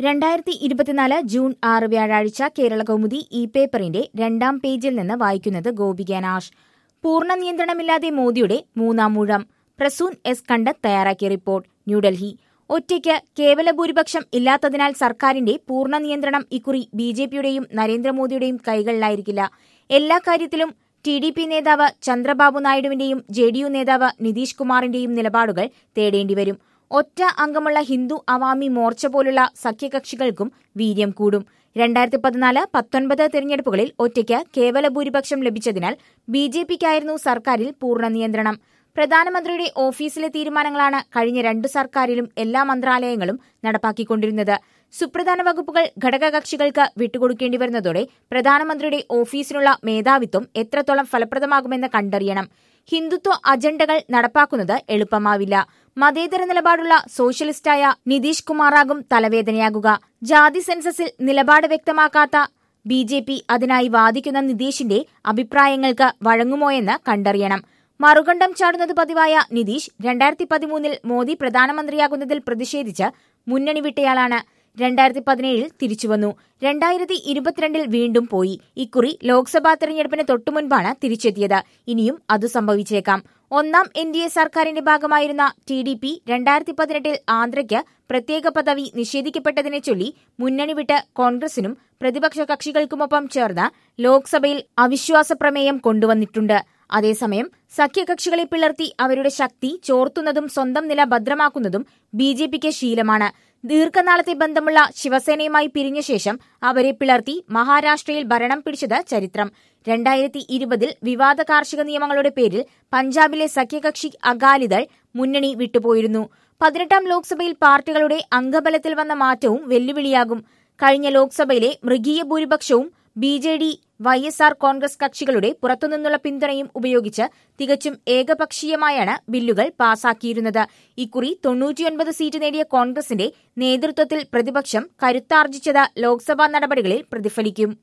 രണ്ടായിരത്തി ഇരുപത്തിനാല് ജൂൺ ആറ് വ്യാഴാഴ്ച കേരള കൗമുദി ഇ പേപ്പറിന്റെ രണ്ടാം പേജിൽ നിന്ന് വായിക്കുന്നത് ഗോപിക നാഷ് പൂർണ്ണ നിയന്ത്രണമില്ലാതെ മോദിയുടെ മൂന്നാം മൂഴം പ്രസൂൻ എസ് കണ്ടത് തയ്യാറാക്കിയ റിപ്പോർട്ട് ന്യൂഡൽഹി ഒറ്റയ്ക്ക് കേവല ഭൂരിപക്ഷം ഇല്ലാത്തതിനാൽ സർക്കാരിന്റെ പൂർണ്ണ നിയന്ത്രണം ഇക്കുറി ബി ജെ പിയുടെയും നരേന്ദ്രമോദിയുടെയും കൈകളിലായിരിക്കില്ല എല്ലാ കാര്യത്തിലും ടി ഡി പി നേതാവ് ചന്ദ്രബാബു നായിഡുവിന്റെയും ജെ ഡി യു നേതാവ് നിതീഷ് കുമാറിന്റെയും നിലപാടുകൾ തേടേണ്ടിവരും ഒറ്റ അംഗമുള്ള ഹിന്ദു അവാമി മോർച്ച പോലുള്ള സഖ്യകക്ഷികൾക്കും വീര്യം കൂടും രണ്ടായിരത്തി പതിനാല് പത്തൊൻപത് തെരഞ്ഞെടുപ്പുകളിൽ ഒറ്റയ്ക്ക് കേവല ഭൂരിപക്ഷം ലഭിച്ചതിനാൽ ബി ജെ പിക്കായിരുന്നു സർക്കാരിൽ പൂർണ്ണ നിയന്ത്രണം പ്രധാനമന്ത്രിയുടെ ഓഫീസിലെ തീരുമാനങ്ങളാണ് കഴിഞ്ഞ രണ്ടു സർക്കാരിലും എല്ലാ മന്ത്രാലയങ്ങളും നടപ്പാക്കിക്കൊണ്ടിരുന്നത് സുപ്രധാന വകുപ്പുകൾ ഘടകകക്ഷികൾക്ക് വിട്ടുകൊടുക്കേണ്ടി വരുന്നതോടെ പ്രധാനമന്ത്രിയുടെ ഓഫീസിനുള്ള മേധാവിത്വം എത്രത്തോളം ഫലപ്രദമാകുമെന്ന് കണ്ടറിയണം ഹിന്ദുത്വ അജണ്ടകൾ നടപ്പാക്കുന്നത് എളുപ്പമാവില്ല മതേതര നിലപാടുള്ള സോഷ്യലിസ്റ്റായ നിതീഷ് കുമാറാകും തലവേദനയാകുക ജാതി സെൻസസിൽ നിലപാട് വ്യക്തമാക്കാത്ത ബി ജെ പി അതിനായി വാദിക്കുന്ന നിതീഷിന്റെ അഭിപ്രായങ്ങൾക്ക് വഴങ്ങുമോയെന്ന് കണ്ടറിയണം മറുകണ്ഠം ചാടുന്നത് പതിവായ നിതീഷ് രണ്ടായിരത്തി പതിമൂന്നിൽ മോദി പ്രധാനമന്ത്രിയാകുന്നതിൽ പ്രതിഷേധിച്ച് മുന്നണി വിട്ടയാളാണ് രണ്ടായിരത്തി പതിനേഴിൽ തിരിച്ചുവന്നു രണ്ടായിരത്തി ഇരുപത്തിരണ്ടിൽ വീണ്ടും പോയി ഇക്കുറി ലോക്സഭാ തെരഞ്ഞെടുപ്പിന് തൊട്ടുമുൻപാണ് തിരിച്ചെത്തിയത് ഇനിയും അത് സംഭവിച്ചേക്കാം ഒന്നാം എൻ ഡി എ സർക്കാരിന്റെ ഭാഗമായിരുന്ന ടി ഡി പി രണ്ടായിരത്തി പതിനെട്ടിൽ ആന്ധ്രയ്ക്ക് പ്രത്യേക പദവി നിഷേധിക്കപ്പെട്ടതിനെ ചൊല്ലി മുന്നണി വിട്ട് കോൺഗ്രസിനും പ്രതിപക്ഷ കക്ഷികൾക്കുമൊപ്പം ചേർന്ന് ലോക്സഭയിൽ അവിശ്വാസ പ്രമേയം കൊണ്ടുവന്നിട്ടുണ്ട് അതേസമയം സഖ്യകക്ഷികളെ പിളർത്തി അവരുടെ ശക്തി ചോർത്തുന്നതും സ്വന്തം നില ഭദ്രമാക്കുന്നതും ബി ജെ പിക്ക് ശീലമാണ് ദീർഘനാളത്തെ ബന്ധമുള്ള ശിവസേനയുമായി പിരിഞ്ഞ ശേഷം അവരെ പിളർത്തി മഹാരാഷ്ട്രയിൽ ഭരണം പിടിച്ചത് ചരിത്രം രണ്ടായിരത്തി ഇരുപതിൽ വിവാദ കാർഷിക നിയമങ്ങളുടെ പേരിൽ പഞ്ചാബിലെ സഖ്യകക്ഷി അകാലിദൾ മുന്നണി വിട്ടുപോയിരുന്നു പതിനെട്ടാം ലോക്സഭയിൽ പാർട്ടികളുടെ അംഗബലത്തിൽ വന്ന മാറ്റവും വെല്ലുവിളിയാകും കഴിഞ്ഞ ലോക്സഭയിലെ മൃഗീയ ഭൂരിപക്ഷവും B J D Y S R Congress കക്ഷികളുടെ പുറത്തുനിന്നുള്ള പിന്തുണയും ഉപയോഗിച്ച് തികച്ചും ഏകപക്ഷീയമായാണ് ബില്ലുകൾ പാസാക്കിയിരുന്നത് ഇക്കുറി തൊണ്ണൂറ്റിയൊൻപത് സീറ്റ് നേടിയ കോൺഗ്രസിന്റെ നേതൃത്വത്തിൽ പ്രതിപക്ഷം കരുത്താർജിച്ചത് ലോക്സഭാ നടപടികളിൽ പ്രതിഫലിക്കും